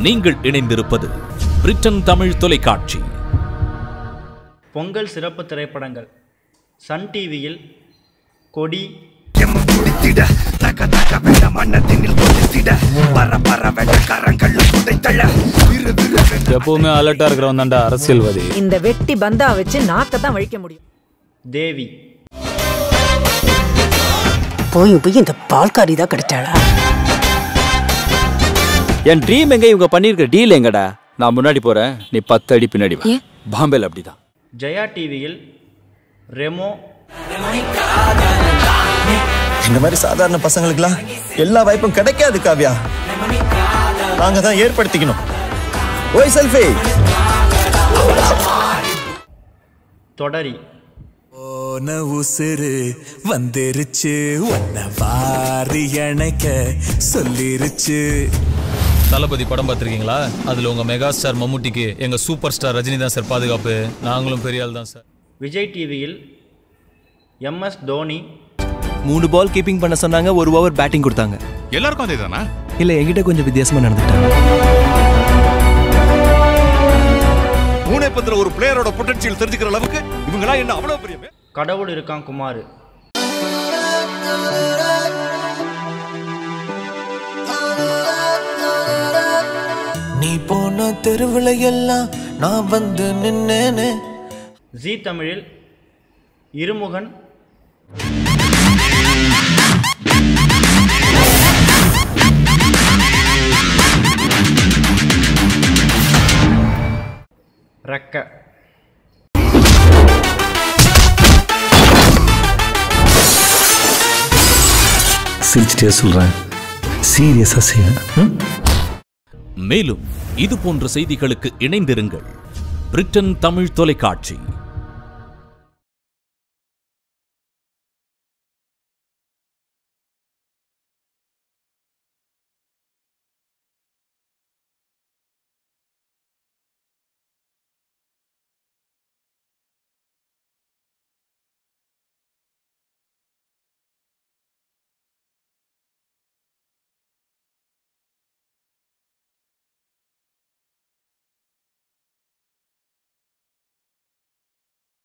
நீங்கள் இணைந்திருப்பது பிரிட்டன் தமிழ் தொலைக்காட்சி பொங்கல் சிறப்பு திரைப்படங்கள் சன் டிவியில் கொடி குடித்திட தக தக வெட மன்னத்தினில் கொதித்திட பர பர வெட கரங்கள் துடைத்தள விறு விறு வெட எப்பவுமே அலர்ட்டா இருக்கிறவன் தான்டா அரசியல்வாதி இந்த வெட்டி பந்தா வச்சு நாக்க தான் வழிக்க முடியும் தேவி போய் போய் இந்த பால்காரி தான் கிடைச்சாளா என் ட்ரீம் எங்க இவங்க பண்ணிருக்க டீல் எங்கடா நான் முன்னாடி போறேன் நீ பத்து அடி பின்னாடி வா பாம்பேல அப்படிதான் ஜெயா டிவியில் ரெமோ இந்த மாதிரி சாதாரண பசங்களுக்குலாம் எல்லா வாய்ப்பும் கிடைக்காது காவ்யா நாங்க தான் ஏற்படுத்திக்கணும் ஓய் செல்ஃபி தொடரி போன உசுறு வந்துருச்சு உன்னை வாரி அணைக்க சொல்லிருச்சு தளபதி படம் பார்த்துருக்கீங்களா அதில் உங்கள் மெகா ஸ்டார் மம்முட்டிக்கு எங்கள் சூப்பர் ஸ்டார் ரஜினி தான் சார் பாதுகாப்பு நாங்களும் பெரிய ஆள் தான் சார் விஜய் டிவியில் எம்எஸ் தோனி மூணு பால் கீப்பிங் பண்ண சொன்னாங்க ஒரு ஓவர் பேட்டிங் கொடுத்தாங்க எல்லாருக்கும் அதே தானா இல்ல என்கிட்ட கொஞ்சம் வித்தியாசமா நடந்துட்டாங்க மூணே பத்துல ஒரு பிளேயரோட பொட்டன்ஷியல் தெரிஞ்சுக்கிற அளவுக்கு இவங்களா என்ன அவ்வளவு பெரிய மே- கடவுள் இருக்கான் குமார் நீ போன தெருவுல எல்லாம் நான் வந்து நின்னேனே ஜீ தமிழில் இருமுகன் ரெக்க சிரிச்சிட்டே சொல்றேன் சீரியஸா செய்ய மேலும் இது போன்ற செய்திகளுக்கு இணைந்திருங்கள் பிரிட்டன் தமிழ் தொலைக்காட்சி